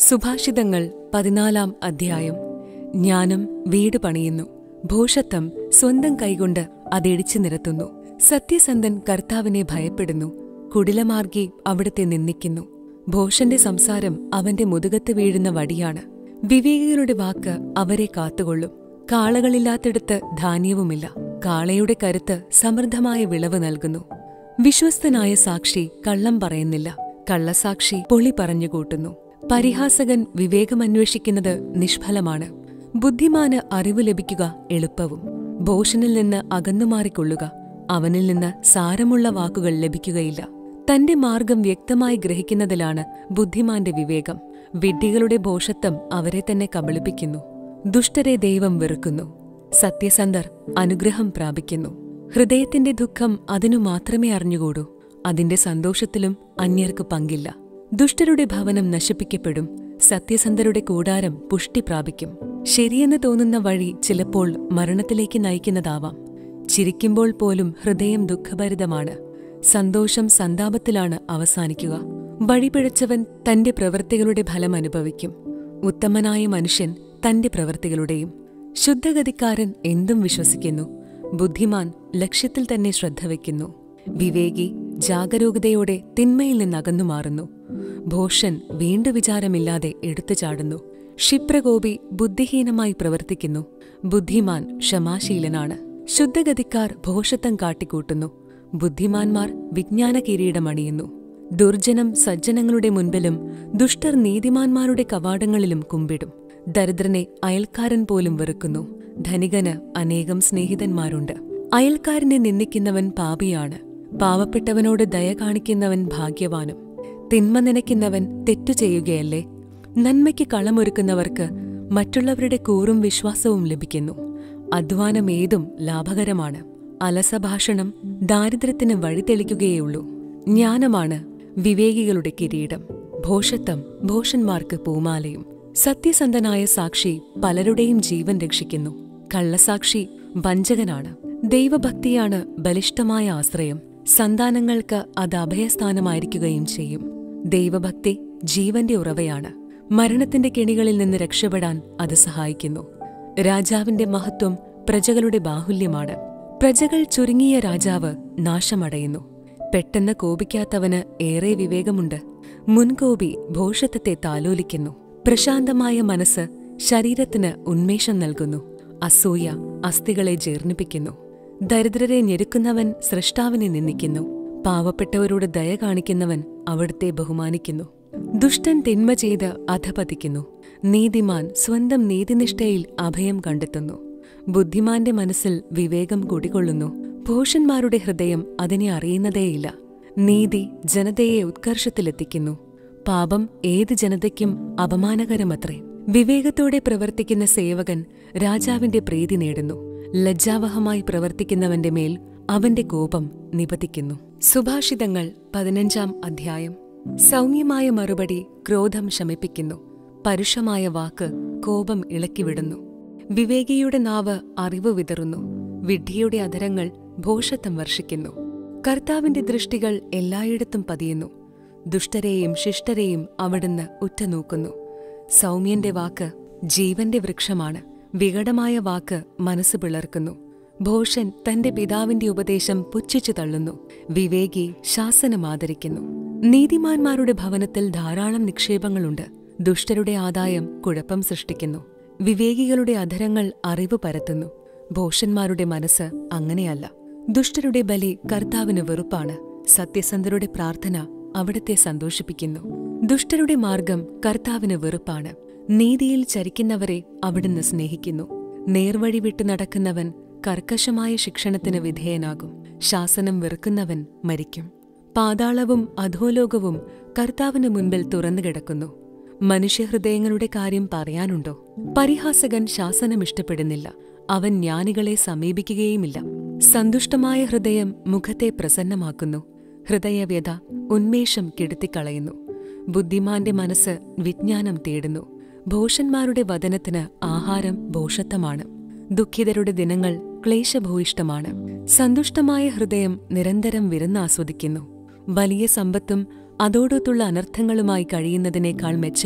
സുഭാഷിതങ്ങൾ പതിനാലാം അധ്യായം ജ്ഞാനം വീട് പണിയുന്നു ഭോഷത്വം സ്വന്തം കൈകൊണ്ട് അതിടിച്ചു നിരത്തുന്നു സത്യസന്ധൻ കർത്താവിനെ ഭയപ്പെടുന്നു കുടിലമാർഗി അവിടുത്തെ നിന്ദിക്കുന്നു ഭോഷന്റെ സംസാരം അവന്റെ മുതുകത്ത് വീഴുന്ന വടിയാണ് വിവേകികളുടെ വാക്ക് അവരെ കാത്തുകൊള്ളും കാളകളില്ലാത്തിടത്ത് ധാന്യവുമില്ല കാളയുടെ കരുത്ത് സമൃദ്ധമായ വിളവ് നൽകുന്നു വിശ്വസ്തനായ സാക്ഷി കള്ളം പറയുന്നില്ല കള്ളസാക്ഷി പൊളി പറഞ്ഞുകൂട്ടുന്നു പരിഹാസകൻ വിവേകമന്വേഷിക്കുന്നത് നിഷ്ഫലമാണ് ബുദ്ധിമാന് അറിവ് ലഭിക്കുക എളുപ്പവും ഭോഷനിൽ നിന്ന് അകന്നുമാറിക്കൊള്ളുക അവനിൽ നിന്ന് സാരമുള്ള വാക്കുകൾ ലഭിക്കുകയില്ല തന്റെ മാർഗം വ്യക്തമായി ഗ്രഹിക്കുന്നതിലാണ് ബുദ്ധിമാന്റെ വിവേകം വിഡ്ഢികളുടെ ഭോഷത്വം അവരെ തന്നെ കബളിപ്പിക്കുന്നു ദുഷ്ടരെ ദൈവം വെറുക്കുന്നു സത്യസന്ധർ അനുഗ്രഹം പ്രാപിക്കുന്നു ഹൃദയത്തിന്റെ ദുഃഖം അതിനു മാത്രമേ അറിഞ്ഞുകൂടൂ അതിന്റെ സന്തോഷത്തിലും അന്യർക്ക് പങ്കില്ല ദുഷ്ടരുടെ ഭവനം നശിപ്പിക്കപ്പെടും സത്യസന്ധരുടെ കൂടാരം പുഷ്ടി പ്രാപിക്കും ശരിയെന്ന് തോന്നുന്ന വഴി ചിലപ്പോൾ മരണത്തിലേക്ക് നയിക്കുന്നതാവാം ചിരിക്കുമ്പോൾ പോലും ഹൃദയം ദുഃഖഭരിതമാണ് സന്തോഷം സന്താപത്തിലാണ് അവസാനിക്കുക വഴിപിഴച്ചവൻ തന്റെ പ്രവൃത്തികളുടെ ഫലം അനുഭവിക്കും ഉത്തമനായ മനുഷ്യൻ തന്റെ പ്രവൃത്തികളുടെയും ശുദ്ധഗതിക്കാരൻ എന്തും വിശ്വസിക്കുന്നു ബുദ്ധിമാൻ ലക്ഷ്യത്തിൽ തന്നെ ശ്രദ്ധ വയ്ക്കുന്നു വിവേകി ജാഗരൂകതയോടെ തിന്മയിൽ നിന്നകന്നു മാറുന്നു ഭോഷൻ വീണ്ടു വിചാരമില്ലാതെ എടുത്തു ചാടുന്നു ക്ഷിപ്രകോപി ബുദ്ധിഹീനമായി പ്രവർത്തിക്കുന്നു ബുദ്ധിമാൻ ക്ഷമാശീലനാണ് ശുദ്ധഗതിക്കാർ ഭോഷത്വം കാട്ടിക്കൂട്ടുന്നു ബുദ്ധിമാന്മാർ വിജ്ഞാന കിരീടമണിയുന്നു ദുർജനം സജ്ജനങ്ങളുടെ മുൻപിലും ദുഷ്ടർ നീതിമാന്മാരുടെ കവാടങ്ങളിലും കുമ്പിടും ദരിദ്രനെ അയൽക്കാരൻ പോലും വെറുക്കുന്നു ധനികന് അനേകം സ്നേഹിതന്മാരുണ്ട് അയൽക്കാരനെ നിന്ദിക്കുന്നവൻ പാപിയാണ് പാവപ്പെട്ടവനോട് ദയ കാണിക്കുന്നവൻ ഭാഗ്യവാനും തിന്മ നനയ്ക്കുന്നവൻ തെറ്റു ചെയ്യുകയല്ലേ നന്മയ്ക്ക് കളമൊരുക്കുന്നവർക്ക് മറ്റുള്ളവരുടെ കൂറും വിശ്വാസവും ലഭിക്കുന്നു അധ്വാനമേതും ലാഭകരമാണ് അലസഭാഷണം ദാരിദ്ര്യത്തിന് വഴിതെളിക്കുകയുള്ളൂ ജ്ഞാനമാണ് വിവേകികളുടെ കിരീടം ഭോഷത്വം ഭോഷന്മാർക്ക് പൂമാലയും സത്യസന്ധനായ സാക്ഷി പലരുടെയും ജീവൻ രക്ഷിക്കുന്നു കള്ളസാക്ഷി വഞ്ചകനാണ് ദൈവഭക്തിയാണ് ബലിഷ്ഠമായ ആശ്രയം സന്താനങ്ങൾക്ക് അത് അഭയസ്ഥാനമായിരിക്കുകയും ചെയ്യും ദൈവഭക്തി ജീവന്റെ ഉറവയാണ് മരണത്തിന്റെ കെണികളിൽ നിന്ന് രക്ഷപ്പെടാൻ അത് സഹായിക്കുന്നു രാജാവിന്റെ മഹത്വം പ്രജകളുടെ ബാഹുല്യമാണ് പ്രജകൾ ചുരുങ്ങിയ രാജാവ് നാശമടയുന്നു പെട്ടെന്ന് കോപിക്കാത്തവന് ഏറെ വിവേകമുണ്ട് മുൻകോപി ഭോഷത്വത്തെ താലോലിക്കുന്നു പ്രശാന്തമായ മനസ്സ് ശരീരത്തിന് ഉന്മേഷം നൽകുന്നു അസൂയ അസ്ഥികളെ ജീർണിപ്പിക്കുന്നു ദരിദ്രരെ ഞെരുക്കുന്നവൻ സൃഷ്ടാവിനെ നിന്ദിക്കുന്നു പാവപ്പെട്ടവരോട് ദയ കാണിക്കുന്നവൻ അവിടുത്തെ ബഹുമാനിക്കുന്നു ദുഷ്ടൻ തിന്മ ചെയ്ത് അധപതിക്കുന്നു നീതിമാൻ സ്വന്തം നീതിനിഷ്ഠയിൽ അഭയം കണ്ടെത്തുന്നു ബുദ്ധിമാന്റെ മനസ്സിൽ വിവേകം കുടികൊള്ളുന്നു ഭോഷന്മാരുടെ ഹൃദയം അതിനെ അറിയുന്നതേയില്ല നീതി ജനതയെ ഉത്കർഷത്തിലെത്തിക്കുന്നു പാപം ഏത് ജനതയ്ക്കും അപമാനകരമത്രേ വിവേകത്തോടെ പ്രവർത്തിക്കുന്ന സേവകൻ രാജാവിന്റെ പ്രീതി നേടുന്നു ലജ്ജാവഹമായി പ്രവർത്തിക്കുന്നവന്റെ മേൽ അവന്റെ കോപം നിപതിക്കുന്നു സുഭാഷിതങ്ങൾ പതിനഞ്ചാം അധ്യായം സൗമ്യമായ മറുപടി ക്രോധം ശമിപ്പിക്കുന്നു പരുഷമായ വാക്ക് കോപം ഇളക്കിവിടുന്നു വിവേകിയുടെ നാവ് അറിവ് വിതറുന്നു വിഡ്ഢിയുടെ അധരങ്ങൾ ഭോഷത്വം വർഷിക്കുന്നു കർത്താവിന്റെ ദൃഷ്ടികൾ എല്ലായിടത്തും പതിയുന്നു ദുഷ്ടരെയും ശിഷ്ടരെയും അവിടുന്ന് ഉറ്റുനോക്കുന്നു സൗമ്യന്റെ വാക്ക് ജീവന്റെ വൃക്ഷമാണ് വികടമായ വാക്ക് മനസ്സ് പിളർക്കുന്നു ഭോഷൻ തന്റെ പിതാവിന്റെ ഉപദേശം പുച്ഛിച്ചു തള്ളുന്നു വിവേകി ശാസനം ആദരിക്കുന്നു നീതിമാന്മാരുടെ ഭവനത്തിൽ ധാരാളം നിക്ഷേപങ്ങളുണ്ട് ദുഷ്ടരുടെ ആദായം കുഴപ്പം സൃഷ്ടിക്കുന്നു വിവേകികളുടെ അധരങ്ങൾ അറിവ് പരത്തുന്നു ഭോഷന്മാരുടെ മനസ്സ് അങ്ങനെയല്ല ദുഷ്ടരുടെ ബലി കർത്താവിന് വെറുപ്പാണ് സത്യസന്ധരുടെ പ്രാർത്ഥന അവിടത്തെ സന്തോഷിപ്പിക്കുന്നു ദുഷ്ടരുടെ മാർഗം കർത്താവിന് വെറുപ്പാണ് നീതിയിൽ ചരിക്കുന്നവരെ അവിടുന്ന് സ്നേഹിക്കുന്നു നേർവഴി വിട്ടു നടക്കുന്നവൻ കർക്കശമായ ശിക്ഷണത്തിന് വിധേയനാകും ശാസനം വെറുക്കുന്നവൻ മരിക്കും പാതാളവും അധോലോകവും കർത്താവിന് മുൻപിൽ തുറന്നു കിടക്കുന്നു മനുഷ്യഹൃദയങ്ങളുടെ കാര്യം പറയാനുണ്ടോ പരിഹാസകൻ ശാസനം ഇഷ്ടപ്പെടുന്നില്ല അവൻ ജ്ഞാനികളെ സമീപിക്കുകയുമില്ല സന്തുഷ്ടമായ ഹൃദയം മുഖത്തെ പ്രസന്നമാക്കുന്നു ഹൃദയവ്യത ഉന്മേഷം കെടുത്തിക്കളയുന്നു ബുദ്ധിമാന്റെ മനസ്സ് വിജ്ഞാനം തേടുന്നു ഭോഷന്മാരുടെ വദനത്തിന് ആഹാരം ഭോഷത്വമാണ് ദുഃഖിതരുടെ ദിനങ്ങൾ ക്ലേശഭൂയിഷ്ടമാണ് സന്തുഷ്ടമായ ഹൃദയം നിരന്തരം വിരുന്നാസ്വദിക്കുന്നു വലിയ സമ്പത്തും അതോടൊത്തുള്ള അനർത്ഥങ്ങളുമായി കഴിയുന്നതിനേക്കാൾ മെച്ചം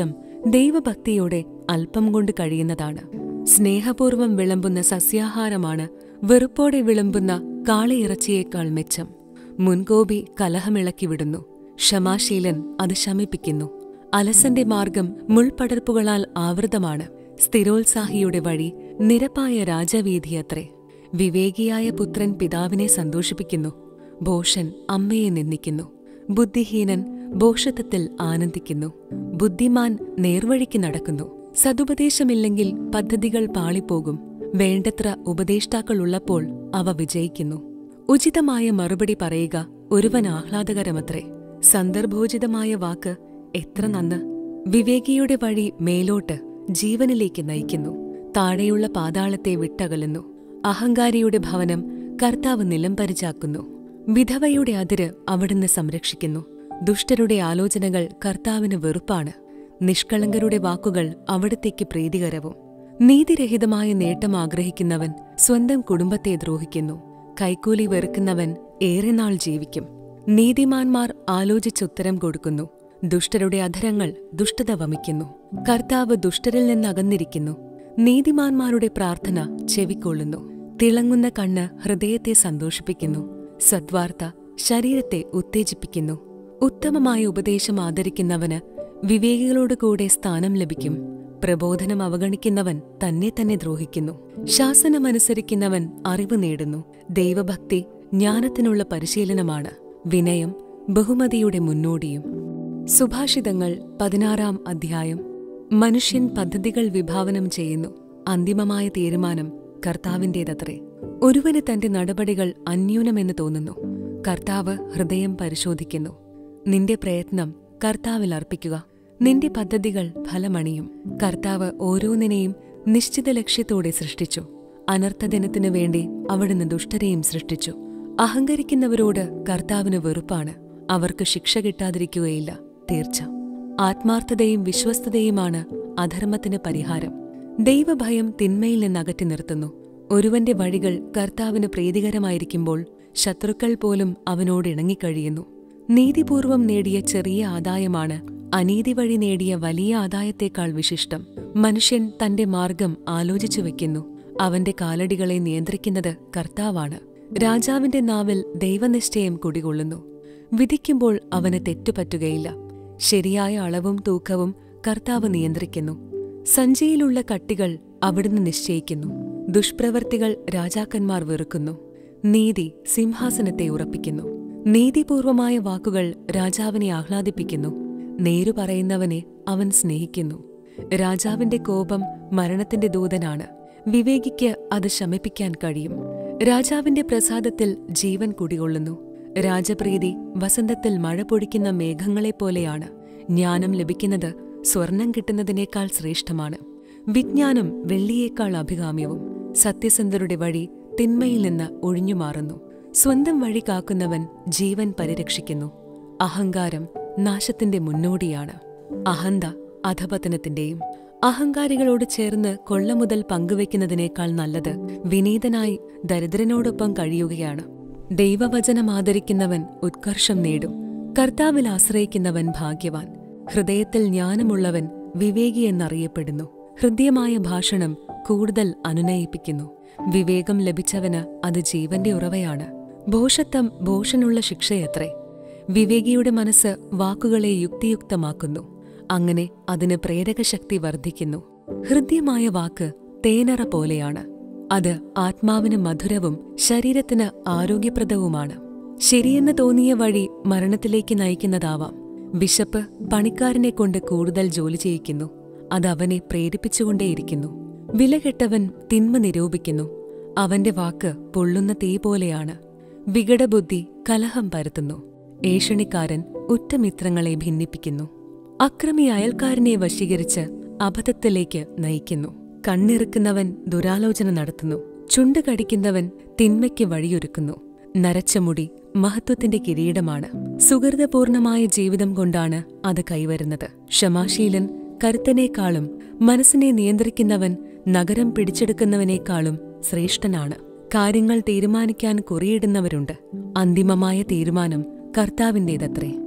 ദൈവഭക്തിയോടെ അല്പം കൊണ്ട് കഴിയുന്നതാണ് സ്നേഹപൂർവം വിളമ്പുന്ന സസ്യാഹാരമാണ് വെറുപ്പോടെ വിളമ്പുന്ന കാളയിറച്ചിയേക്കാൾ മെച്ചം മുൻകോപി കലഹമിളക്കി വിടുന്നു ക്ഷമാശീലൻ അത് ശമിപ്പിക്കുന്നു അലസന്റെ മാർഗം മുൾപടർപ്പുകളാൽ ആവൃതമാണ് സ്ഥിരോത്സാഹിയുടെ വഴി നിരപ്പായ രാജവീതിയത്രേ വിവേകിയായ പുത്രൻ പിതാവിനെ സന്തോഷിപ്പിക്കുന്നു ഭോഷൻ അമ്മയെ നിന്ദിക്കുന്നു ബുദ്ധിഹീനൻ ഭോഷത്വത്തിൽ ആനന്ദിക്കുന്നു ബുദ്ധിമാൻ നേർവഴിക്ക് നടക്കുന്നു സതുപദേശമില്ലെങ്കിൽ പദ്ധതികൾ പാളിപ്പോകും വേണ്ടത്ര ഉപദേഷ്ടാക്കളുള്ളപ്പോൾ അവ വിജയിക്കുന്നു ഉചിതമായ മറുപടി പറയുക ഒരുവൻ ആഹ്ലാദകരമത്രേ സന്ദർഭോചിതമായ വാക്ക് എത്ര നന്ന് വിവേകിയുടെ വഴി മേലോട്ട് ജീവനിലേക്ക് നയിക്കുന്നു താഴെയുള്ള പാതാളത്തെ വിട്ടകലുന്നു അഹങ്കാരിയുടെ ഭവനം കർത്താവ് നിലംപരിചാക്കുന്നു വിധവയുടെ അതിര് അവിടുന്ന് സംരക്ഷിക്കുന്നു ദുഷ്ടരുടെ ആലോചനകൾ കർത്താവിന് വെറുപ്പാണ് നിഷ്കളങ്കരുടെ വാക്കുകൾ അവിടത്തേക്ക് പ്രീതികരവും നീതിരഹിതമായ നേട്ടം ആഗ്രഹിക്കുന്നവൻ സ്വന്തം കുടുംബത്തെ ദ്രോഹിക്കുന്നു കൈക്കൂലി വെറുക്കുന്നവൻ ഏറെ നാൾ ജീവിക്കും നീതിമാന്മാർ ആലോചിച്ചുത്തരം കൊടുക്കുന്നു ദുഷ്ടരുടെ അധരങ്ങൾ ദുഷ്ടത വമിക്കുന്നു കർത്താവ് ദുഷ്ടരിൽ നിന്ന് അകന്നിരിക്കുന്നു നീതിമാന്മാരുടെ പ്രാർത്ഥന ചെവിക്കൊള്ളുന്നു തിളങ്ങുന്ന കണ്ണ് ഹൃദയത്തെ സന്തോഷിപ്പിക്കുന്നു സദ്വാർത്ത ശരീരത്തെ ഉത്തേജിപ്പിക്കുന്നു ഉത്തമമായ ഉപദേശം ആദരിക്കുന്നവന് വിവേകികളോട് കൂടെ സ്ഥാനം ലഭിക്കും പ്രബോധനം അവഗണിക്കുന്നവൻ തന്നെ തന്നെ ദ്രോഹിക്കുന്നു ശാസനമനുസരിക്കുന്നവൻ അറിവ് നേടുന്നു ദൈവഭക്തി ജ്ഞാനത്തിനുള്ള പരിശീലനമാണ് വിനയം ബഹുമതിയുടെ മുന്നോടിയും സുഭാഷിതങ്ങൾ പതിനാറാം അധ്യായം മനുഷ്യൻ പദ്ധതികൾ വിഭാവനം ചെയ്യുന്നു അന്തിമമായ തീരുമാനം കർത്താവിന്റേതത്രേ ഒരുവന് തന്റെ നടപടികൾ അന്യൂനമെന്ന് തോന്നുന്നു കർത്താവ് ഹൃദയം പരിശോധിക്കുന്നു നിന്റെ പ്രയത്നം കർത്താവിൽ അർപ്പിക്കുക നിന്റെ പദ്ധതികൾ ഫലമണിയും കർത്താവ് ഓരോന്നിനെയും നിശ്ചിത ലക്ഷ്യത്തോടെ സൃഷ്ടിച്ചു അനർത്ഥദിനത്തിനു വേണ്ടി അവിടുന്ന് ദുഷ്ടരെയും സൃഷ്ടിച്ചു അഹങ്കരിക്കുന്നവരോട് കർത്താവിന് വെറുപ്പാണ് അവർക്ക് ശിക്ഷ കിട്ടാതിരിക്കുകയില്ല തീർച്ച ആത്മാർത്ഥതയും വിശ്വസ്തതയുമാണ് അധർമ്മത്തിന് പരിഹാരം ദൈവഭയം തിന്മയിൽ നിന്ന് അകറ്റി നിർത്തുന്നു ഒരുവന്റെ വഴികൾ കർത്താവിന് പ്രീതികരമായിരിക്കുമ്പോൾ ശത്രുക്കൾ പോലും അവനോട് ഇണങ്ങിക്കഴിയുന്നു നീതിപൂർവം നേടിയ ചെറിയ ആദായമാണ് അനീതി വഴി നേടിയ വലിയ ആദായത്തേക്കാൾ വിശിഷ്ടം മനുഷ്യൻ തന്റെ മാർഗം ആലോചിച്ചു വെക്കുന്നു അവന്റെ കാലടികളെ നിയന്ത്രിക്കുന്നത് കർത്താവാണ് രാജാവിന്റെ നാവിൽ ദൈവനിശ്ചയം കുടികൊള്ളുന്നു വിധിക്കുമ്പോൾ അവന് തെറ്റുപറ്റുകയില്ല ശരിയായ അളവും തൂക്കവും കർത്താവ് നിയന്ത്രിക്കുന്നു സഞ്ചിയിലുള്ള കട്ടികൾ അവിടുന്ന് നിശ്ചയിക്കുന്നു ദുഷ്പ്രവർത്തികൾ രാജാക്കന്മാർ വെറുക്കുന്നു നീതി സിംഹാസനത്തെ ഉറപ്പിക്കുന്നു നീതിപൂർവമായ വാക്കുകൾ രാജാവിനെ ആഹ്ലാദിപ്പിക്കുന്നു നേരു പറയുന്നവനെ അവൻ സ്നേഹിക്കുന്നു രാജാവിന്റെ കോപം മരണത്തിന്റെ ദൂതനാണ് വിവേകിക്ക് അത് ശമിപ്പിക്കാൻ കഴിയും രാജാവിന്റെ പ്രസാദത്തിൽ ജീവൻ കുടികൊള്ളുന്നു രാജപ്രീതി വസന്തത്തിൽ മഴ പൊടിക്കുന്ന മേഘങ്ങളെപ്പോലെയാണ് ജ്ഞാനം ലഭിക്കുന്നത് സ്വർണം കിട്ടുന്നതിനേക്കാൾ ശ്രേഷ്ഠമാണ് വിജ്ഞാനം വെള്ളിയേക്കാൾ അഭികാമ്യവും സത്യസന്ധരുടെ വഴി തിന്മയിൽ നിന്ന് ഒഴിഞ്ഞുമാറുന്നു സ്വന്തം വഴി കാക്കുന്നവൻ ജീവൻ പരിരക്ഷിക്കുന്നു അഹങ്കാരം നാശത്തിന്റെ മുന്നോടിയാണ് അഹന്ത അധപതനത്തിന്റെയും അഹങ്കാരികളോട് ചേർന്ന് കൊള്ളമുതൽ പങ്കുവെക്കുന്നതിനേക്കാൾ നല്ലത് വിനീതനായി ദരിദ്രനോടൊപ്പം കഴിയുകയാണ് ദൈവവചനം ആദരിക്കുന്നവൻ ഉത്കർഷം നേടും കർത്താവിൽ ആശ്രയിക്കുന്നവൻ ഭാഗ്യവാൻ ഹൃദയത്തിൽ ജ്ഞാനമുള്ളവൻ വിവേകി എന്നറിയപ്പെടുന്നു ഹൃദ്യമായ ഭാഷണം കൂടുതൽ അനുനയിപ്പിക്കുന്നു വിവേകം ലഭിച്ചവന് അത് ജീവന്റെ ഉറവയാണ് ഭോഷത്വം ഭോഷനുള്ള ശിക്ഷയത്രേ വിവേകിയുടെ മനസ്സ് വാക്കുകളെ യുക്തിയുക്തമാക്കുന്നു അങ്ങനെ അതിന് പ്രേരകശക്തി വർദ്ധിക്കുന്നു ഹൃദ്യമായ വാക്ക് തേനറ പോലെയാണ് അത് ആത്മാവിന് മധുരവും ശരീരത്തിന് ആരോഗ്യപ്രദവുമാണ് ശരിയെന്ന് തോന്നിയ വഴി മരണത്തിലേക്ക് നയിക്കുന്നതാവാം വിശപ്പ് പണിക്കാരനെ കൊണ്ട് കൂടുതൽ ജോലി ചെയ്യിക്കുന്നു അത് അവനെ പ്രേരിപ്പിച്ചുകൊണ്ടേയിരിക്കുന്നു വിലകെട്ടവൻ തിന്മ നിരൂപിക്കുന്നു അവന്റെ വാക്ക് പൊള്ളുന്ന തീ പോലെയാണ് വികടബുദ്ധി കലഹം പരത്തുന്നു ഏഷണിക്കാരൻ ഉറ്റമിത്രങ്ങളെ ഭിന്നിപ്പിക്കുന്നു അക്രമി അയൽക്കാരനെ വശീകരിച്ച് അബദ്ധത്തിലേക്ക് നയിക്കുന്നു കണ്ണിറുക്കുന്നവൻ ദുരാലോചന നടത്തുന്നു ചുണ്ട് കടിക്കുന്നവൻ തിന്മയ്ക്ക് വഴിയൊരുക്കുന്നു നരച്ച മുടി മഹത്വത്തിന്റെ കിരീടമാണ് സുഹൃതപൂർണമായ ജീവിതം കൊണ്ടാണ് അത് കൈവരുന്നത് ക്ഷമാശീലൻ കരുത്തനേക്കാളും മനസ്സിനെ നിയന്ത്രിക്കുന്നവൻ നഗരം പിടിച്ചെടുക്കുന്നവനേക്കാളും ശ്രേഷ്ഠനാണ് കാര്യങ്ങൾ തീരുമാനിക്കാൻ കുറിയിടുന്നവരുണ്ട് അന്തിമമായ തീരുമാനം കർത്താവിൻ്റേതത്രേ